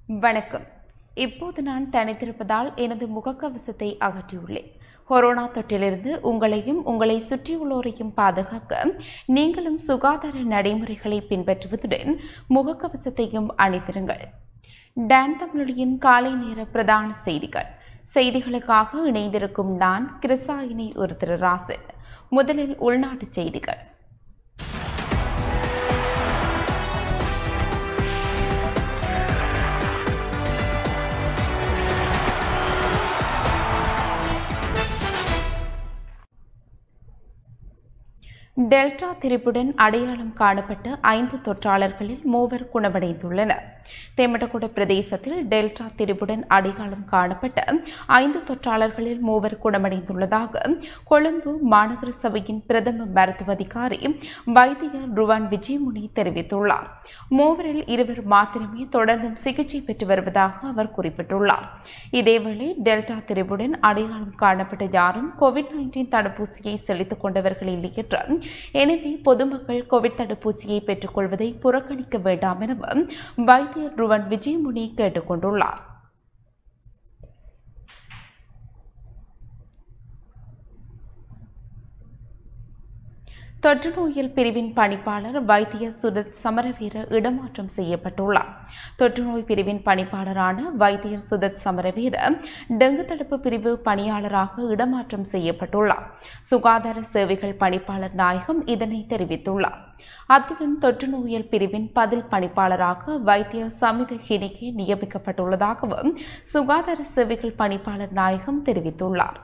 வணக்கம் இப்போது நான் தனித்திருப்பதால் எனது முகக்கவசத்தை அகற்றியுள்ளேன் கொரோனா தொற்றிலிருந்து உங்களையும் உங்களை சுற்றியுள்ளோரையும் பாதுகாக்க நீங்களும் சுகாதார நடைமுறைகளை பின்பற்றுவதுடன் முகக்கவசத்தையும் அணிந்திருங்கள் டான் தமிழொலியின் காலை நேர பிரதான செய்திகள் செய்திகளுக்காக இணைந்திருக்கும் நான் கிருசாயினி ஒரு திருராசன் முதலில் உள்நாட்டுச் செய்திகள் டெல்டா திரிப்புடன் அடையாளம் காணப்பட்ட ஐந்து தொற்றாளர்களில் மூவர் குணமடைந்துள்ளனர் தெமட்டகுட பிரதேசத்தில் டெல்டா திரிப்புடன் அடையாளம் காணப்பட்ட ஐந்து தொற்றாளர்களில் மூவர் குணமடைந்துள்ளதாக கொழும்பு மாநகர சபையின் பிரதம மருத்துவ அதிகாரி வைத்தியர் ருவான் விஜயமுனி தெரிவித்துள்ளார் மூவரில் இருவர் மாத்திரமே தொடர்ந்தும் சிகிச்சை பெற்று வருவதாக அவர் குறிப்பிட்டுள்ளார் இதேவேளை டெல்டா திரிவுடன் அடையாளம் காணப்பட்ட யாரும் கோவிட் நைன்டீன் தடுப்பூசியை செலுத்திக் கொண்டவர்கள் இல்லை என்றும் எனவே பொதுமக்கள் கோவிட் தடுப்பூசியை பெற்றுக் கொள்வதை புறக்கணிக்க வேண்டாம் எனவும் வைத்தியர் ருவன் விஜயமுனி கேட்டுக் கொண்டுள்ளார் தொற்று நோயியல் பிரிவின் பணிப்பாளர் வைத்திய சுரத் சமரவீர இடமாற்றம் செய்யப்பட்டுள்ளார் தொற்று நோய் பிரிவின் பணிப்பாளரான வைத்தியர் சுதத் சமரவீர டெங்கு தடுப்பு பிரிவு பணியாளராக இடமாற்றம் செய்யப்பட்டுள்ளார் சுகாதார சேவைகள் பணிப்பாளர் நாயகம் இதனை தெரிவித்துள்ளார் அத்துடன் தொற்று நோயியல் பிரிவின் பதில் பணிப்பாளராக வைத்தியர் சமித ஹினிகே நியமிக்கப்பட்டுள்ளதாகவும் சுகாதார சேவைகள் பணிப்பாளர் நாயகம் தெரிவித்துள்ளார்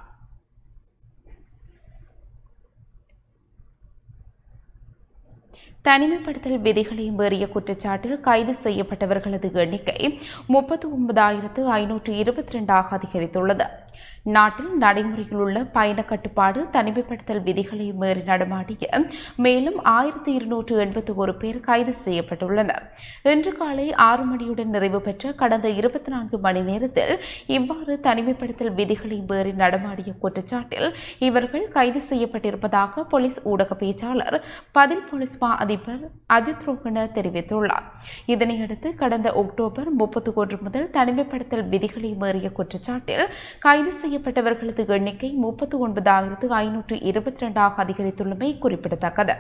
தனிமைப்படுத்தல் விதிகளை மீறிய குற்றச்சாட்டில் கைது செய்யப்பட்டவர்களது எண்ணிக்கை முப்பத்தி ஒன்பதாயிரத்து ஐநூற்று இருபத்தி ரெண்டாக அதிகரித்துள்ளது நாட்டில் நடைமுறையில் உள்ள பயண கட்டுப்பாடு தனிமைப்படுத்தல் விதிகளை மீறி நடமாடிய மேலும் ஆயிரத்தி இருநூற்று எண்பத்தி ஒரு பேர் கைது செய்யப்பட்டுள்ளனர் இன்று காலை ஆறு மணியுடன் நிறைவு பெற்ற கடந்த இருபத்தி நான்கு மணி நேரத்தில் இவ்வாறு தனிமைப்படுத்தல் விதிகளை மீறி நடமாடிய குற்றச்சாட்டில் இவர்கள் கைது செய்யப்பட்டிருப்பதாக போலீஸ் ஊடக பேச்சாளர் பதில் போலீஸ் மா அதிபர் அஜித் ரோகன தெரிவித்துள்ளார் இதனையடுத்து கடந்த அக்டோபர் முப்பத்தி ஒன்று முதல் தனிமைப்படுத்தல் விதிகளை மீறிய குற்றச்சாட்டில் கைது செய்யப்பட்டவர்களது எண்ணிக்கை முப்பத்தி ஒன்பதாயிரத்து ஐநூற்று இருபத்தி இரண்டாக அதிகரித்துள்ளமை குறிப்பிடத்தக்கது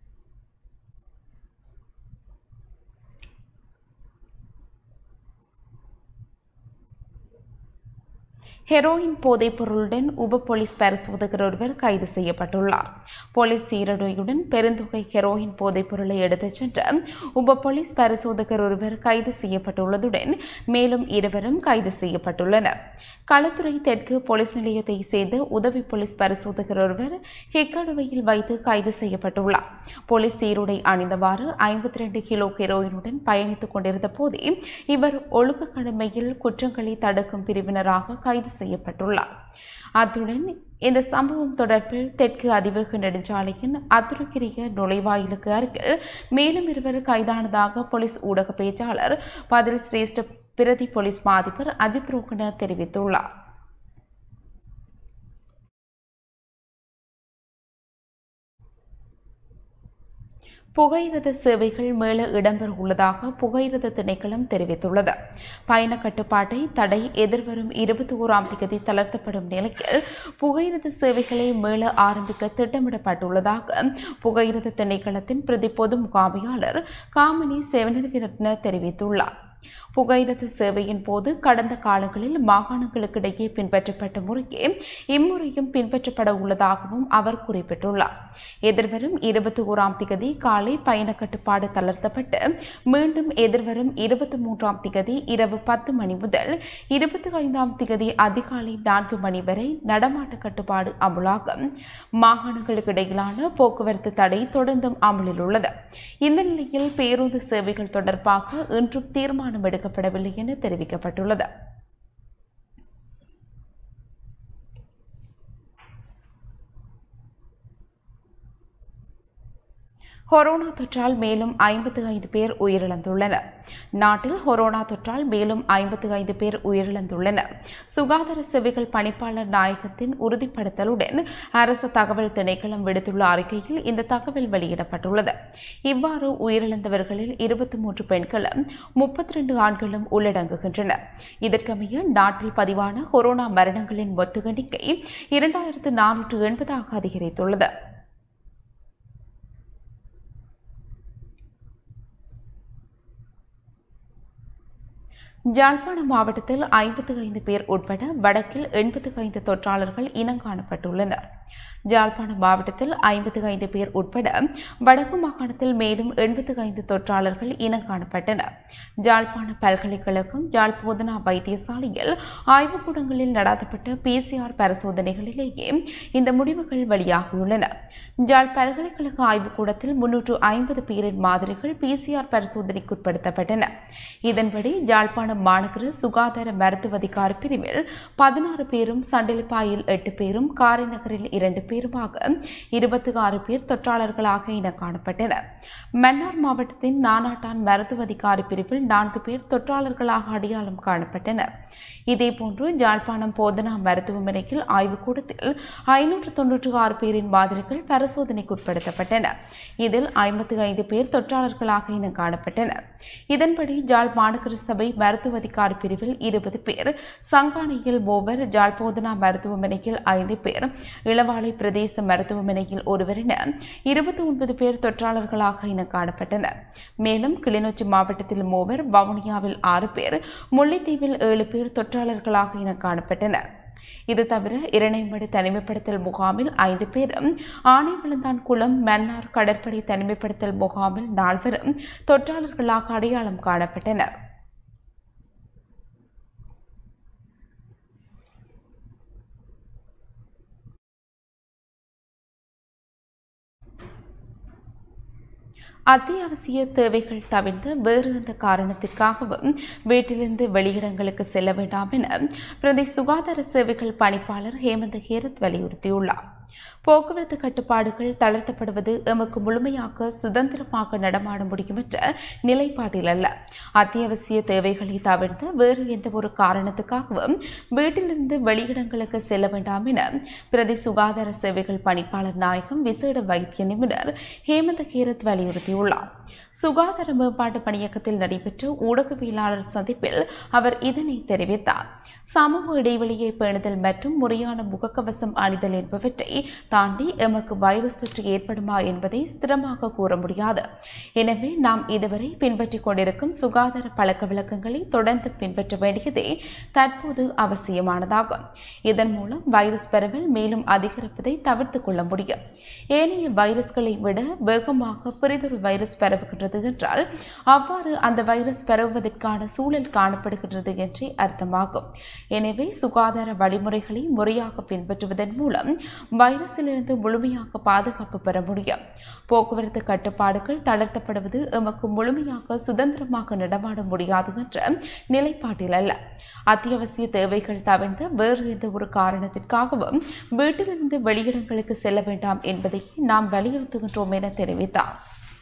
ஹெரோயின் போதைப் பொருளுடன் உப போலீஸ் பரிசோதகர் ஒருவர் கைது செய்யப்பட்டுள்ளார் போலீஸ் சீரடையுடன் பெருந்தொகை ஹெரோயின் போதைப் பொருளை எடுத்துச் சென்ற உப போலீஸ் பரிசோதகர் ஒருவர் கைது செய்யப்பட்டுள்ளதுடன் மேலும் இருவரும் கைது செய்யப்பட்டுள்ளனர் களத்துறை தெற்கு போலீஸ் நிலையத்தை சேர்ந்த உதவி போலீஸ் பரிசோதகர் ஒருவர் ஹெக்கடுவையில் வைத்து கைது செய்யப்பட்டுள்ளார் போலீஸ் சீருடை அணிந்தவாறு ஐம்பத்தி ரெண்டு கிலோ ஹெரோயினுடன் பயணித்துக் கொண்டிருந்த போதே இவர் ஒழுக்க கடமையில் குற்றங்களை தடுக்கும் பிரிவினராக கைது செய்யப்பட்டுள்ளார் அத்துடன் இந்த சம்பவம் தொடர்பில் தெற்கு அதிவேக நெடுஞ்சாலையின் அத்துருக்கிரிய நுழைவாயிலுக்கு அருகில் மேலும் இருவர் கைதானதாக போலீஸ் ஊடக பேச்சாளர் பதில் சிரேஷ்ட பிரதி போலீஸ் மாதிபர் அஜித் ரோகன தெரிவித்துள்ளார் புகையிரத சேவைகள் மேல இடம்பெற உள்ளதாக புகையிரத திணைக்களம் தெரிவித்துள்ளது பயண கட்டுப்பாட்டை தடை எதிர்வரும் இருபத்தி ஓராம் தேதி தளர்த்தப்படும் நிலையில் புகையிரத சேவைகளை மேல ஆரம்பிக்க திட்டமிடப்பட்டுள்ளதாக புகையிரத திணைக்களத்தின் பிரதி பொது முகாமையாளர் காமினி செவனரத்ன தெரிவித்துள்ளார் புகையிரத சேவையின் போது கடந்த காலங்களில் மாகாணங்களுக்கிடையே பின்பற்றப்பட்ட முறையே இம்முறையும் பின்பற்றப்பட உள்ளதாகவும் அவர் குறிப்பிட்டுள்ளார் எதிர்வரும் இருபத்தி ஓராம் திகதி காலை பயண கட்டுப்பாடு தளர்த்தப்பட்டு மீண்டும் எதிர்வரும் இருபத்தி மூன்றாம் திகதி இரவு பத்து மணி முதல் இருபத்தி ஐந்தாம் திகதி அதிகாலை நான்கு மணி வரை நடமாட்ட கட்டுப்பாடு அமுலாகும் மாகாணங்களுக்கு இடையிலான போக்குவரத்து தடை தொடர்ந்தும் அமலில் உள்ளது இந்த நிலையில் பேருந்து சேவைகள் தொடர்பாக இன்றும் தீர்மானம் எடுக்கப்படவில்லை என தெரிவிக்கப்பட்டுள்ளது கொரோனா தொற்றால் மேலும் ஐம்பத்து ஐந்து பேர் உயிரிழந்துள்ளனர் நாட்டில் கொரோனா தொற்றால் மேலும் ஐம்பத்து ஐந்து பேர் உயிரிழந்துள்ளனர் சுகாதார சேவைகள் பணிப்பாளர் நாயகத்தின் உறுதிப்படுத்தலுடன் அரசு தகவல் திணைக்களம் விடுத்துள்ள அறிக்கையில் இந்த தகவல் வெளியிடப்பட்டுள்ளது இவ்வாறு உயிரிழந்தவர்களில் இருபத்தி மூன்று பெண்களும் முப்பத்தி ரெண்டு ஆண்களும் உள்ளடங்குகின்றனர் இதற்கமைய நாட்டில் பதிவான கொரோனா மரணங்களின் மொத்த எண்ணிக்கை இரண்டாயிரத்து நானூற்று எண்பதாக அதிகரித்துள்ளது ஜாழ்ப்பாணம் மாவட்டத்தில் ஐம்பத்து ஐந்து பேர் உட்பட வடக்கில் எண்பத்து ஐந்து தொற்றாளர்கள் இனங்காணப்பட்டுள்ளனர் ஜாழ்ப்பாணம் மாவட்டத்தில் ஐம்பத்து ஐந்து பேர் உட்பட வடக்கு மாகாணத்தில் மேலும் எண்பத்து ஐந்து தொற்றாளர்கள் இனங்காணப்பட்டனர் ஜாழ்ப்பாண பல்கலைக்கழகம் ஜாழ் போதனா வைத்தியசாலையில் ஆய்வுக்கூடங்களில் நடத்தப்பட்ட பிசிஆர் பரிசோதனைகளிலேயே இந்த முடிவுகள் வெளியாகியுள்ளன ஜாழ் பல்கலைக்கழக ஆய்வுக்கூடத்தில் முன்னூற்று ஐம்பது பேரின் மாதிரிகள் பிசிஆர் பரிசோதனைக்குட்படுத்தப்பட்டன இதன்படி ஜாழ்ப்பாணம் மாநகர சுகாதார மருத்துவ அதிகாரி பிரிவில் பதினாறு பேரும் சண்டிலிப்பாயில் எட்டு பேரும் காரைநகரில் இரண்டு பேருமாக இருபத்தி ஆறு பேர் தொற்றாளர்களாக இன காணப்பட்டனர் மன்னார் மாவட்டத்தின் நானாட்டான் மருத்துவ அதிகாரி பிரிவில் நான்கு பேர் தொற்றாளர்களாக அடையாளம் காணப்பட்டனர் இதேபோன்று ஜாழ்ப்பாணம் போதனா மருத்துவமனையில் ஆய்வுக்கூடத்தில் ஐநூற்று தொன்னூற்று ஆறு பேரின் மாதிரிகள் பரிசோதனைக்குட்படுத்தப்பட்டன இதில் ஐம்பத்தி ஐந்து பேர் தொற்றாளர்களாக இனம் காணப்பட்டனர் இதன்படி ஜாழ் மாநகர சபை மருத்துவ அதிகாரி பிரிவில் இருபது பேர் சங்கானையில் மூவர் ஜாழ் போதனா மருத்துவமனையில் ஐந்து பேர் இளவாலை பிரதேச மருத்துவமனையில் ஒருவர் என இருபத்தி ஒன்பது பேர் தொற்றாளர்களாக இனம் காணப்பட்டனர் மேலும் கிளிநொச்சி மாவட்டத்தில் மூவர் வவுனியாவில் ஆறு பேர் முல்லைத்தீவில் ஏழு பேர் தொற்றாளர்களாக இனம் காணப்பட்டனர் இது தவிர இரணைமடு தனிமைப்படுத்தல் முகாமில் ஐந்து பேரும் ஆனைவிளந்தான் குளம் மன்னார் கடற்படை தனிமைப்படுத்தல் முகாமில் நால்வரும் தொற்றாளர்களாக அடையாளம் காணப்பட்டனர் அத்தியாவசிய தேவைகள் தவிர்த்து வேறு எந்த காரணத்திற்காகவும் வீட்டிலிருந்து வெளியிடங்களுக்கு செல்ல வேண்டாம் என பிரதி சுகாதார சேவைகள் பணிப்பாளர் ஹேமந்த் ஹேரத் வலியுறுத்தியுள்ளார் போக்குவரத்து கட்டுப்பாடுகள் தளர்த்தப்படுவது எமக்கு முழுமையாக சுதந்திரமாக நடமாட முடியும் என்ற நிலைப்பாட்டில் அல்ல அத்தியாவசிய தேவைகளை தவிர்த்து வேறு எந்த ஒரு காரணத்துக்காகவும் வீட்டிலிருந்து வெளியிடங்களுக்கு செல்ல வேண்டாம் என பிரதி சுகாதார சேவைகள் பணிப்பாளர் நாயகம் விசேட வைத்திய நிபுணர் ஹேமந்த் கீரத் வலியுறுத்தியுள்ளார் சுகாதார மேம்பாட்டு பணியகத்தில் நடைபெற்ற ஊடகவியலாளர் சந்திப்பில் அவர் இதனை தெரிவித்தார் சமூக இடைவெளியை பேணுதல் மற்றும் முறையான முகக்கவசம் அணிதல் என்பவற்றை தாண்டி எமக்கு வைரஸ் தொற்று ஏற்படுமா என்பதை ஸ்திரமாக கூற முடியாது எனவே நாம் இதுவரை பின்பற்றிக் கொண்டிருக்கும் சுகாதார பழக்க வழக்கங்களை தொடர்ந்து பின்பற்ற வேண்டியதே தற்போது அவசியமானதாகும் இதன் மூலம் வைரஸ் பரவல் மேலும் அதிகரிப்பதை தவிர்த்துக் கொள்ள முடியும் ஏனைய வைரஸ்களை விட வேகமாக பிறிதொரு வைரஸ் பரவுகின்றது என்றால் அவ்வாறு அந்த வைரஸ் பரவுவதற்கான சூழல் காணப்படுகின்றது என்றே அர்த்தமாகும் எனவே சுகாதார வழிமுறைகளை முறையாக பின்பற்றுவதன் மூலம் வைரஸிலிருந்து முழுமையாக பாதுகாப்பு பெற முடியும் போக்குவரத்து கட்டுப்பாடுகள் தளர்த்தப்படுவது எமக்கு முழுமையாக சுதந்திரமாக நடமாட முடியாது என்ற நிலைப்பாட்டில் அல்ல அத்தியாவசிய தேவைகள் தவிர்த்து வேறு எந்த ஒரு காரணத்திற்காகவும் வீட்டிலிருந்து வெளியிடங்களுக்கு செல்ல வேண்டாம் என்பதை நாம் வலியுறுத்துகின்றோம் என தெரிவித்தார்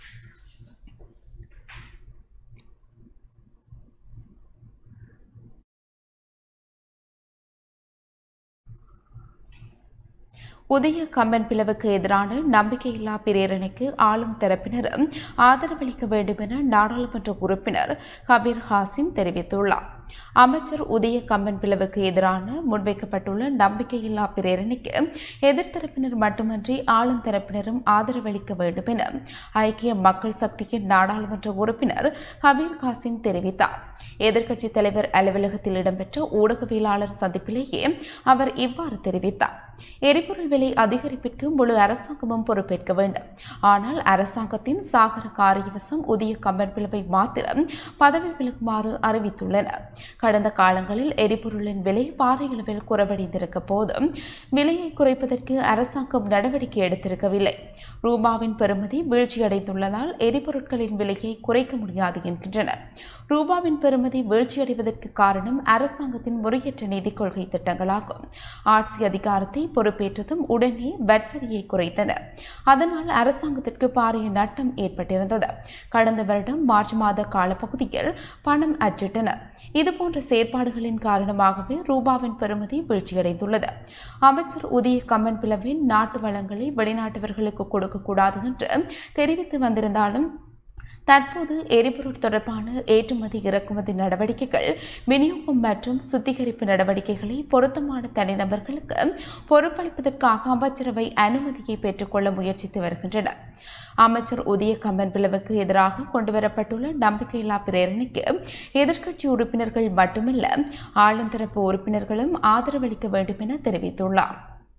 புதிய கம்பன் பிளவுக்கு எதிரான நம்பிக்கையில்லா பிரேரணைக்கு ஆளும் தரப்பினரும் ஆதரவளிக்க வேண்டும் என நாடாளுமன்ற உறுப்பினர் கபீர் ஹாசிம் தெரிவித்துள்ளார் அமைச்சர் உதய கம்பன் பிளவுக்கு எதிரான முன்வைக்கப்பட்டுள்ள நம்பிக்கையில்லா பிரேரணைக்கு எதிர்த்தரப்பினர் மட்டுமன்றி ஆளும் தரப்பினரும் ஆதரவளிக்க வேண்டும் என ஐக்கிய மக்கள் சக்தியின் நாடாளுமன்ற உறுப்பினர் கபீர் காசிம் தெரிவித்தார் எதிர்க்கட்சித் தலைவர் அலுவலகத்தில் இடம்பெற்ற ஊடகவியலாளர் சந்திப்பிலேயே அவர் இவ்வாறு தெரிவித்தார் எரிபொருள் விலை அதிகரிப்பிற்கு முழு அரசாங்கமும் பொறுப்பேற்க வேண்டும் ஆனால் அரசாங்கத்தின் சாகர காரியவசம் உதய கம்பன் பிளவை மாத்திரம் பதவி விலகுமாறு அறிவித்துள்ளனர் கடந்த காலங்களில் எரிபொருளின் விலை பாரியளவில் குறைவடைந்திருக்க போதும் விலையை குறைப்பதற்கு அரசாங்கம் நடவடிக்கை எடுத்திருக்கவில்லை ரூபாவின் பெறுமதி வீழ்ச்சியடைந்துள்ளதால் எரிபொருட்களின் விலையை குறைக்க முடியாது என்கின்றனர் ரூபாவின் பெறுமதி வீழ்ச்சியடைவதற்கு காரணம் அரசாங்கத்தின் முறையற்ற நிதிக் கொள்கை திட்டங்களாகும் ஆட்சி அதிகாரத்தை பொறுப்பேற்றதும் உடனே வட்வரியை குறைத்தனர் அதனால் அரசாங்கத்திற்கு பாரிய நட்டம் ஏற்பட்டிருந்தது கடந்த வருடம் மார்ச் மாத காலப்பகுதியில் பணம் அச்சிட்டனர் இதுபோன்ற செயற்பாடுகளின் காரணமாகவே ரூபாவின் பெறுமதி வீழ்ச்சியடைந்துள்ளது அமைச்சர் உதய கம்மன் பிளவின் நாட்டு வளங்களை வெளிநாட்டவர்களுக்கு கொடுக்கக்கூடாது என்று தெரிவித்து வந்திருந்தாலும் தற்போது எரிபொருள் தொடர்பான ஏற்றுமதி இறக்குமதி நடவடிக்கைகள் விநியோகம் மற்றும் சுத்திகரிப்பு நடவடிக்கைகளை பொருத்தமான தனிநபர்களுக்கு பொறுப்பளிப்பதற்காக அமைச்சரவை அனுமதியை பெற்றுக்கொள்ள முயற்சித்து வருகின்றனர் அமைச்சர் உதய கம்மன் பிளவுக்கு எதிராக கொண்டுவரப்பட்டுள்ள நம்பிக்கையில்லா பிரேரணைக்கு எதிர்க்கட்சி உறுப்பினர்கள் மட்டுமல்ல ஆளுந்தரப்பு உறுப்பினர்களும் ஆதரவளிக்க வேண்டும் என தெரிவித்துள்ளார்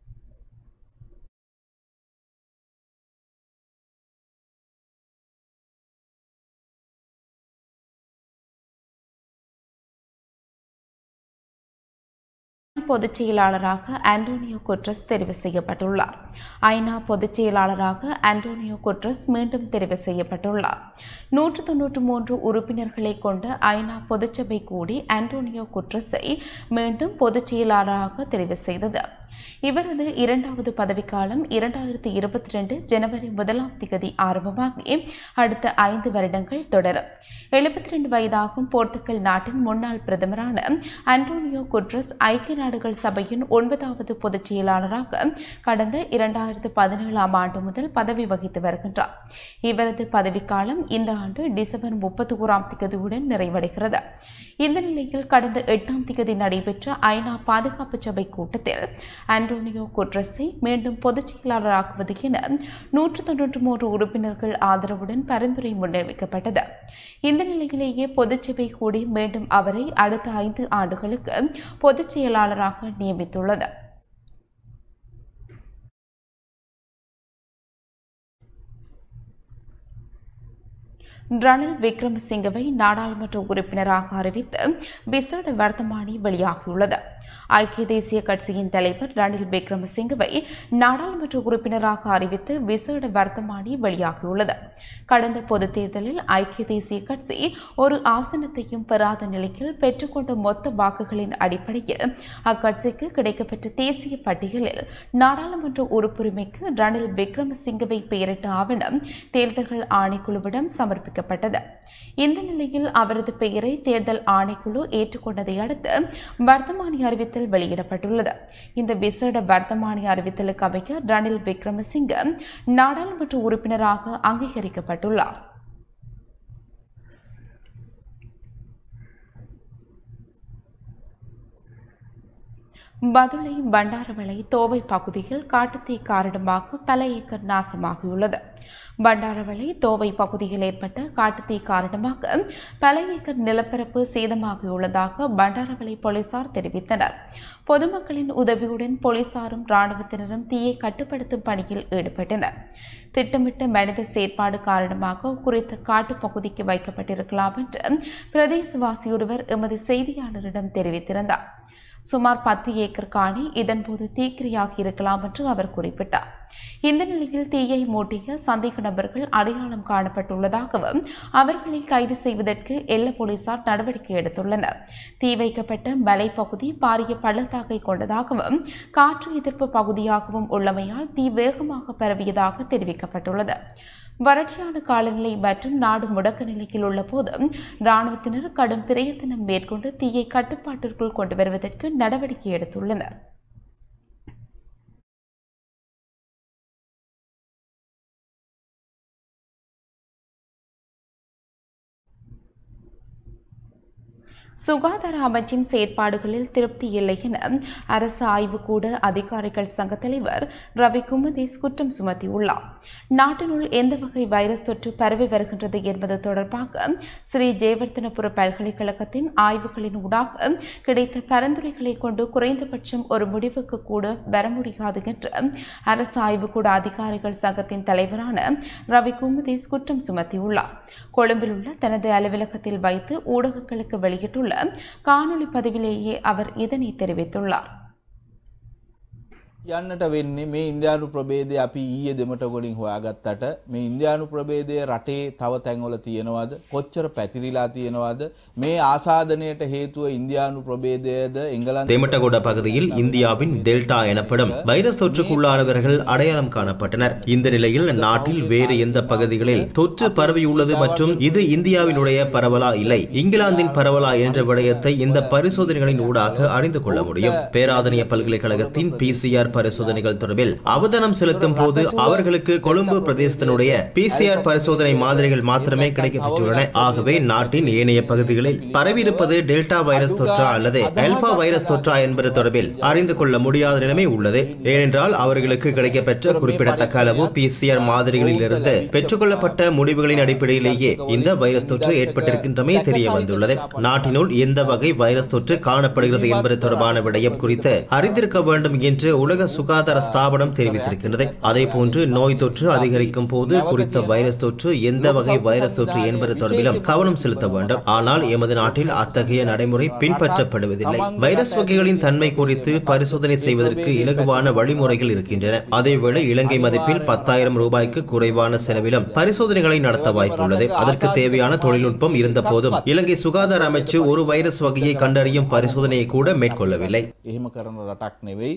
பொதுச் செயலாளராக ஆண்டோனியோ குட்ரஸ் தெரிவு செய்யப்பட்டுள்ளார் ஐநா பொதுச் செயலாளராக ஆண்டோனியோ குட்ரஸ் மீண்டும் தெரிவு செய்யப்பட்டுள்ளார் நூற்று தொன்னூற்று மூன்று உறுப்பினர்களை கொண்ட ஐநா பொதுச்சபை கூடி ஆண்டோனியோ குட்ரஸை மீண்டும் பொதுச் செயலாளராக தெரிவு செய்தது இவரது இரண்டாவது பதவிக்காலம் இரண்டாயிரத்தி இருபத்தி ரெண்டு ஜனவரி முதலாம் திகதி ஆரம்பமாகி அடுத்த ஐந்து வருடங்கள் தொடரும் எழுபத்தி ரெண்டு வயதாகும் போர்த்துகல் நாட்டின் முன்னாள் பிரதமரான அன்டோனியோ குட்ரஸ் ஐக்கிய நாடுகள் சபையின் ஒன்பதாவது பொதுச் செயலாளராக கடந்த இரண்டாயிரத்து பதினேழாம் ஆண்டு முதல் பதவி வகித்து வருகின்றார் இவரது பதவிக்காலம் இந்த ஆண்டு டிசம்பர் முப்பத்தி ஓராம் திகதியுடன் நிறைவடைகிறது இந்த நிலையில் கடந்த எட்டாம் திகதி நடைபெற்ற ஐநா பாதுகாப்பு சபை கூட்டத்தில் ஆண்டோனியோ குட்ரஸை மீண்டும் பொதுச் செயலாளராக்குவது என நூற்று தொன்னூற்று மூன்று உறுப்பினர்கள் ஆதரவுடன் பரிந்துரை முன்வைக்கப்பட்டது இந்த நிலையிலேயே பொதுச்சபை கூடி மீண்டும் அவரை அடுத்த ஐந்து ஆண்டுகளுக்கு பொதுச் செயலாளராக நியமித்துள்ளது ரணில் விக்ரமசிங்கவை நாடாளுமன்ற உறுப்பினராக அறிவித்து விசேட வர்த்தமானி வெளியாகியுள்ளது ஐக்கிய தேசிய கட்சியின் தலைவர் ரணில் விக்ரமசிங்கவை நாடாளுமன்ற உறுப்பினராக அறிவித்து விசேட வர்த்தமானி வெளியாகியுள்ளது கடந்த பொதுத் தேர்தலில் ஐக்கிய தேசிய கட்சி ஒரு ஆசனத்தையும் பெறாத நிலையில் பெற்றுக்கொண்ட மொத்த வாக்குகளின் அடிப்படையில் அக்கட்சிக்கு கிடைக்கப்பெற்ற தேசிய பட்டியலில் நாடாளுமன்ற உறுப்புரிமைக்கு ரணில் விக்ரமசிங்கவை பெயரிட்ட ஆவணம் தேர்தல்கள் ஆணைக்குழுவிடம் சமர்ப்பிக்கப்பட்டது இந்த நிலையில் அவரது பெயரை தேர்தல் ஆணைக்குழு ஏற்றுக்கொண்டதை அடுத்து வர்த்தமானி அறிவித்தல் வெளியிடப்பட்டுள்ளது இந்த விசேட வர்த்தமானி அறிவித்தலுக்கு அமைக்க ரணில் விக்ரமசிங்க நாடாளுமன்ற உறுப்பினராக அங்கீகரிக்கப்பட்டுள்ளார் பதுளை பண்டாரவளை தோவை பகுதியில் காட்டுத்தீ காரணமாக பல ஏக்கர் நாசமாகியுள்ளது பண்டாரவளை தோவை பகுதியில் ஏற்பட்ட காட்டுத்தீ காரணமாக பல ஏக்கர் நிலப்பரப்பு சேதமாகியுள்ளதாக பண்டாரவளை போலீசார் தெரிவித்தனர் பொதுமக்களின் உதவியுடன் போலீசாரும் ராணுவத்தினரும் தீயை கட்டுப்படுத்தும் பணியில் ஈடுபட்டனர் திட்டமிட்ட மனித செயற்பாடு காரணமாக குறித்த காட்டுப்பகுதிக்கு வைக்கப்பட்டிருக்கலாம் என்று பிரதேசவாசி ஒருவர் எமது செய்தியாளரிடம் தெரிவித்திருந்தார் சுமார் பத்து ஏக்கர் காணி இதன்போது தீக்கிரையாகி இருக்கலாம் என்று அவர் குறிப்பிட்டார் இந்த நிலையில் தீயை மூட்டிய சந்தேக நபர்கள் அடையாளம் காணப்பட்டுள்ளதாகவும் அவர்களை கைது செய்வதற்கு எல்ல போலீசார் நடவடிக்கை எடுத்துள்ளனர் தீ வைக்கப்பட்ட மலைப்பகுதி பாரிய பள்ளத்தாக்கை கொண்டதாகவும் காற்று எதிர்ப்பு பகுதியாகவும் உள்ளமையால் தீ வேகமாக பரவியதாக தெரிவிக்கப்பட்டுள்ளது வறட்சியான காலநிலை மற்றும் நாடு முடக்க நிலையில் உள்ள போதும் இராணுவத்தினர் கடும் பிரயத்தனம் மேற்கொண்டு தீயை கட்டுப்பாட்டிற்குள் கொண்டு வருவதற்கு நடவடிக்கை எடுத்துள்ளனர் சுகாதார அமைச்சின் செயற்பாடுகளில் திருப்தி இல்லை என அரசு ஆய்வுக்கூட அதிகாரிகள் சங்க தலைவர் ரவி குமதேஸ் குற்றம் சுமத்தியுள்ளார் நாட்டினுள் எந்த வகை வைரஸ் தொற்று பரவி வருகின்றது என்பது தொடர்பாக ஸ்ரீ ஜெயவர்தனபுர பல்கலைக்கழகத்தின் ஆய்வுகளின் ஊடாக கிடைத்த பரிந்துரைகளை கொண்டு குறைந்தபட்சம் ஒரு முடிவுக்கு கூட வர முடியாது என்று அரசு ஆய்வுக்கூட அதிகாரிகள் சங்கத்தின் தலைவரான ரவி குமதேஸ் குற்றம் சுமத்தியுள்ளார் கொழும்பில் உள்ள தனது அலுவலகத்தில் வைத்து ஊடகங்களுக்கு வெளியிட்டுள்ள வெளியிட்டுள்ள காணொளி பதிவிலேயே அவர் இதனை தெரிவித்துள்ளார் යන්නට වෙන්නේ මේ ඉන්දයානු ප්‍රබේදය අපි ඊයේ දෙමට ගොඩින් හොයාගත්තට මේ ඉන්දයානු ප්‍රබේදය රටේ තව තැන්වල තියෙනවද කොච්චර පැතිරිලා තියෙනවද මේ ආසාධනයට හේතුව ඉන්දයානු ප්‍රබේදයද එංගලන් தெமட்டகொட பகுதியில் இந்தியாவின் டெல்டா எனப்படும் வைரஸ் தொற்றுக்குள்ளானவர்கள் அடையாளம் காணப்பட்டனர் இந்த நிலையில் நாட்டில் வேறு எந்த பகுதிகளில் தொற்று பரவியுள்ளது மற்றும் இது இந்தியாவினுடைய பரவலா இல்லை இங்கிலாந்தின் பரவலா என்ற விடயத்தை இந்த பரிசோதனைகளின் ஊடாக அறிந்து கொள்ள முடியும் பேராதனிய பல்கலைக்கழகத்தின் பிசிஆர் பரிசோதனைகள் தொடர்பில் அவதானம் செலுத்தும் போது அவர்களுக்கு கொழும்பு பிரதேசத்தினுடைய பிசிஆர் பரிசோதனை மாதிரிகள் மாத்திரமே கிடைக்கப்பெற்றுள்ளன ஆகவே நாட்டின் ஏனைய பகுதிகளில் பரவியிருப்பது டெல்டா வைரஸ் தொற்றா அல்லது அல்பா வைரஸ் தொற்றா என்பது தொடர்பில் அறிந்து கொள்ள முடியாத நிலைமை உள்ளது ஏனென்றால் அவர்களுக்கு கிடைக்கப்பெற்ற குறிப்பிடத்தக்க அளவு பிசிஆர் மாதிரிகளில் இருந்து பெற்றுக்கொள்ளப்பட்ட முடிவுகளின் அடிப்படையிலேயே இந்த வைரஸ் தொற்று ஏற்பட்டிருக்கின்றமே தெரிய வந்துள்ளது நாட்டினுள் எந்த வகை வைரஸ் தொற்று காணப்படுகிறது என்பது தொடர்பான விடயம் குறித்து அறிந்திருக்க வேண்டும் என்று உலக சுகாதார ஸ்தாபனம் தெரிவித்திருக்கின்றது அதே போன்று நோய் தொற்று அதிகரிக்கும் போது குறித்த வைரஸ் தொற்று எந்த வகை வைரஸ் தொற்று என்பது தொடர்பிலும் கவனம் செலுத்த வேண்டும் ஆனால் எமது நாட்டில் அத்தகைய நடைமுறை பின்பற்றப்படுவதில்லை வைரஸ் வகைகளின் தன்மை குறித்து பரிசோதனை செய்வதற்கு இலகுவான வழிமுறைகள் இருக்கின்றன அதேவேளை இலங்கை மதிப்பில் பத்தாயிரம் ரூபாய்க்கு குறைவான செலவிலும் பரிசோதனைகளை நடத்த வாய்ப்புள்ளது அதற்கு தேவையான தொழில்நுட்பம் இருந்த போதும் இலங்கை சுகாதார அமைச்சு ஒரு வைரஸ் வகையை கண்டறியும் பரிசோதனையை கூட மேற்கொள்ளவில்லை එහෙම කරන රටක් නෙවෙයි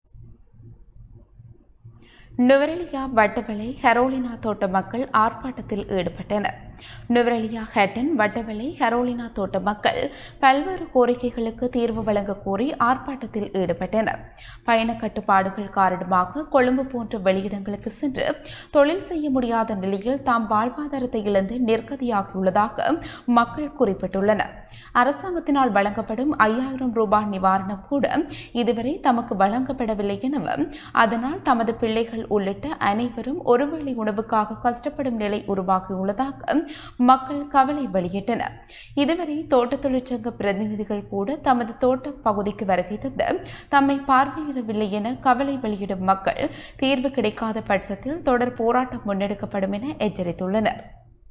நுவரெலியா வட்டவளை ஹெரோலினா தோட்ட மக்கள் ஆர்ப்பாட்டத்தில் ஈடுபட்டனர் நுவரெலியா ஹெட்டன் வட்டவளை ஹெரோலினா தோட்ட மக்கள் பல்வேறு கோரிக்கைகளுக்கு தீர்வு வழங்க கோரி ஆர்ப்பாட்டத்தில் ஈடுபட்டனர் பயண கட்டுப்பாடுகள் காரணமாக கொழும்பு போன்ற வெளியிடங்களுக்கு சென்று தொழில் செய்ய முடியாத நிலையில் தாம் வாழ்வாதாரத்தை இழந்து நிர்கதியாகியுள்ளதாக மக்கள் குறிப்பிட்டுள்ளனர் அரசாங்கத்தினால் வழங்கப்படும் ஐயாயிரம் ரூபாய் நிவாரணம் கூட இதுவரை தமக்கு வழங்கப்படவில்லை எனவும் அதனால் தமது பிள்ளைகள் உள்ளிட்ட அனைவரும் ஒருவேளை உணவுக்காக கஷ்டப்படும் நிலை உருவாகியுள்ளதாக மக்கள் கவலை வெளியிட்டனர் இதுவரை தோட்ட தொழிற்சங்க பிரதிநிதிகள் கூட தமது தோட்ட பகுதிக்கு வருகை தந்து தம்மை பார்வையிடவில்லை என கவலை வெளியிடும் மக்கள் தீர்வு கிடைக்காத பட்சத்தில் தொடர் போராட்டம் முன்னெடுக்கப்படும் என எச்சரித்துள்ளனர்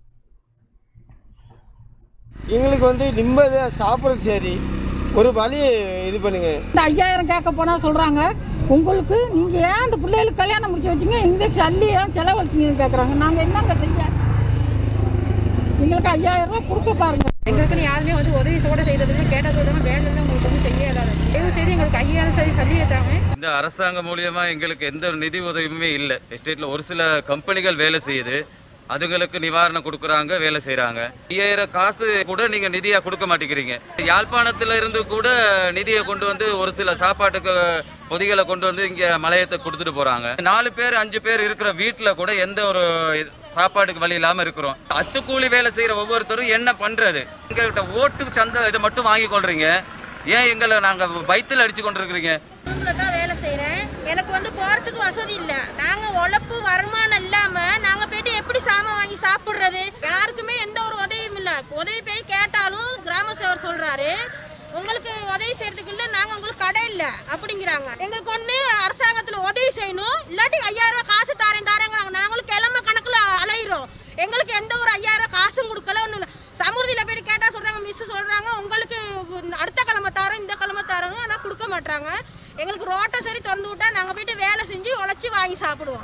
எங்களுக்கு வந்து நிம்மதியாக சாப்பிட்றது சரி ஒரு வழி இது பண்ணுங்க இந்த ஐயாயிரம் கேட்க போனால் சொல்கிறாங்க உங்களுக்கு நீங்கள் ஏன் அந்த பிள்ளைகளுக்கு கல்யாணம் முடிச்சு வச்சீங்க இந்த சல்லி ஏன் செலவழிச்சிங்கன்னு கேட்குறாங்க நாங்கள் என்னங்க செய்ய எங்களுக்கு ஐயாயிரம் ரூபா கொடுக்க பாருங்க எங்களுக்கு யாருமே வந்து உதவி கூட செய்ததுமே கேட்டதோட வேலை உங்களுக்கு வந்து செய்ய இல்லாத தயவு செய்து எங்களுக்கு ஐயாயிரம் சரி சொல்லிட்டாங்க இந்த அரசாங்கம் மூலியமா எங்களுக்கு எந்த ஒரு நிதி உதவியுமே இல்லை எஸ்டேட்ல ஒரு சில கம்பெனிகள் வேலை செய்யுது அதுங்களுக்கு நிவாரணம் கொடுக்குறாங்க வேலை செய்றாங்க ஐயாயிரம் காசு கூட நீங்க நிதியா கொடுக்க மாட்டேங்கிறீங்க யாழ்ப்பாணத்துல இருந்து கூட நிதியை கொண்டு வந்து ஒரு சில சாப்பாட்டுக்கு பொதிகளை கொண்டு வந்து இங்க மலையத்தை கொடுத்துட்டு போறாங்க நாலு பேர் அஞ்சு பேர் இருக்கிற வீட்டுல கூட எந்த ஒரு இது- சாப்பாட்டுக்கு வழி இல்லாம இருக்கிறோம் அத்துக்கூலி வேலை செய்யற ஒவ்வொருத்தரும் என்ன பண்றது எங்ககிட்ட ஓட்டு சந்தை இதை மட்டும் வாங்கி கொள்றீங்க ஏன் எங்களை நாங்க வயித்துல அடிச்சு கொண்டிருக்கிறீங்க ரூம்ல தான் வேலை செய்கிறேன் எனக்கு வந்து போகிறதுக்கு வசதி இல்லை நாங்கள் உழைப்பு வருமானம் இல்லாமல் நாங்கள் போயிட்டு எப்படி சாமான் வாங்கி சாப்பிட்றது யாருக்குமே எந்த ஒரு உதவியும் இல்லை உதவி போய் கேட்டாலும் கிராம சேவர் சொல்கிறாரு உங்களுக்கு உதவி செய்யறதுக்கு இல்லை நாங்கள் உங்களுக்கு கடை இல்லை அப்படிங்கிறாங்க எங்களுக்கு ஒன்று அரசாங்கத்தில் உதவி செய்யணும் இல்லாட்டி ஐயாயிரம் ரூபாய் காசு தாரேன் தாரேங்கிறாங்க நாங்களும் கிழமை கணக்கில் அலையிறோம் எங்களுக்கு எந்த ஒரு ஐயாயிரம் ரூபாய் காசும் கொடுக்கல ஒன்றும் இல்லை சமுர்தியில் போயிட்டு கேட்டால் சொல்கிறாங்க மிஸ் சொல்கிறாங்க உங்களுக்கு அடுத்த கிழமை தரோம் இந்த கிழமை தரோங்க ஆனால் கொடுக்க மாட்டாங்க எங்களுக்கு ரோட்டை சரி திறந்து விட்டா நாங்கள் போயிட்டு வேலை செஞ்சு உழைச்சி வாங்கி சாப்பிடுவோம்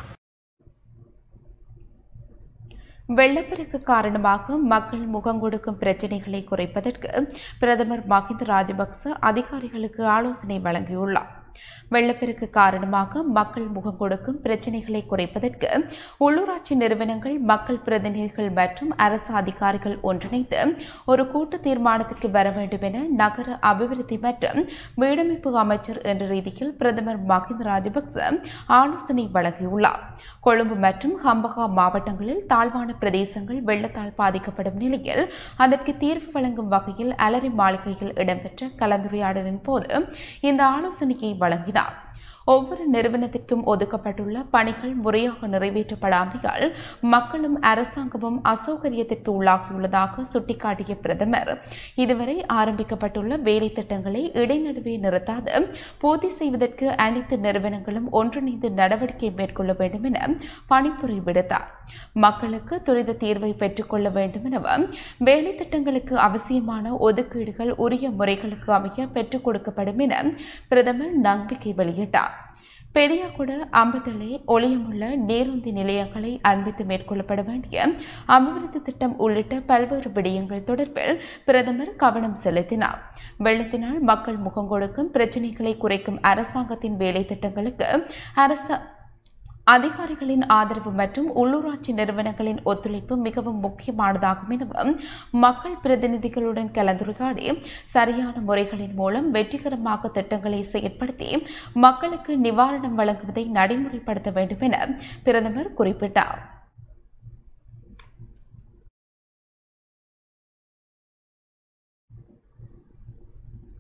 வெள்ளப்பெருக்கு காரணமாக மக்கள் முகம் கொடுக்கும் பிரச்சினைகளை குறைப்பதற்கு பிரதமர் மஹிந்த ராஜபக்ச அதிகாரிகளுக்கு ஆலோசனை வழங்கியுள்ளார் வெள்ளப்பெருக்கு காரணமாக மக்கள் முகம் கொடுக்கும் பிரச்சினைகளை குறைப்பதற்கு உள்ளூராட்சி நிறுவனங்கள் மக்கள் பிரதிநிதிகள் மற்றும் அரசு அதிகாரிகள் ஒன்றிணைந்து ஒரு கூட்டு தீர்மானத்திற்கு வர வேண்டும் என நகர அபிவிருத்தி மற்றும் வீடமைப்பு அமைச்சர் என்ற ரீதியில் பிரதமர் மஹிந்த ராஜபக்ச ஆலோசனை வழங்கியுள்ளார் கொழும்பு மற்றும் ஹம்பகா மாவட்டங்களில் தாழ்வான பிரதேசங்கள் வெள்ளத்தால் பாதிக்கப்படும் நிலையில் அதற்கு தீர்வு வழங்கும் வகையில் அலரி மாளிகையில் இடம்பெற்ற கலந்துரையாடலின் போது இந்த ஆலோசனையை வழங்கினார் ஒவ்வொரு நிறுவனத்திற்கும் ஒதுக்கப்பட்டுள்ள பணிகள் முறையாக நிறைவேற்றப்படாமையால் மக்களும் அரசாங்கமும் அசௌகரியத்திற்கு உள்ளாகியுள்ளதாக சுட்டிக்காட்டிய பிரதமர் இதுவரை ஆரம்பிக்கப்பட்டுள்ள வேலை திட்டங்களை இடைநடுவே நிறுத்தாது பூர்த்தி செய்வதற்கு அனைத்து நிறுவனங்களும் ஒன்றிணைந்து நடவடிக்கை மேற்கொள்ள வேண்டும் என பணிப்புரை விடுத்தார் மக்களுக்கு துரித தீர்வை பெற்றுக்கொள்ள வேண்டும் எனவும் வேலை திட்டங்களுக்கு அவசியமான ஒதுக்கீடுகள் உரிய முறைகளுக்கு அமைய பெற்றுக் கொடுக்கப்படும் என பிரதமர் நம்பிக்கை வெளியிட்டார் பெரியாகுட அம்பத்தலை ஒளியமுள்ள நீருந்தி நிலையங்களை அண்மித்து மேற்கொள்ளப்பட வேண்டிய அபிவிருத்தி திட்டம் உள்ளிட்ட பல்வேறு விடயங்கள் தொடர்பில் பிரதமர் கவனம் செலுத்தினார் வெள்ளத்தினால் மக்கள் முகம் கொடுக்கும் பிரச்சினைகளை குறைக்கும் அரசாங்கத்தின் வேலை திட்டங்களுக்கு அரச அதிகாரிகளின் ஆதரவு மற்றும் உள்ளூராட்சி நிறுவனங்களின் ஒத்துழைப்பு மிகவும் முக்கியமானதாகும் எனவும் மக்கள் பிரதிநிதிகளுடன் கலந்துரையாடி சரியான முறைகளின் மூலம் வெற்றிகரமாக திட்டங்களை செயற்படுத்தி மக்களுக்கு நிவாரணம் வழங்குவதை நடைமுறைப்படுத்த வேண்டும் என பிரதமர் குறிப்பிட்டார்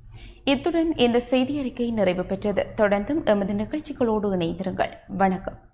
இத்துடன் இந்த செய்தி அறிக்கை நிறைவு பெற்றது தொடர்ந்தும் எமது நிகழ்ச்சிகளோடு இணைந்திருங்கள் வணக்கம்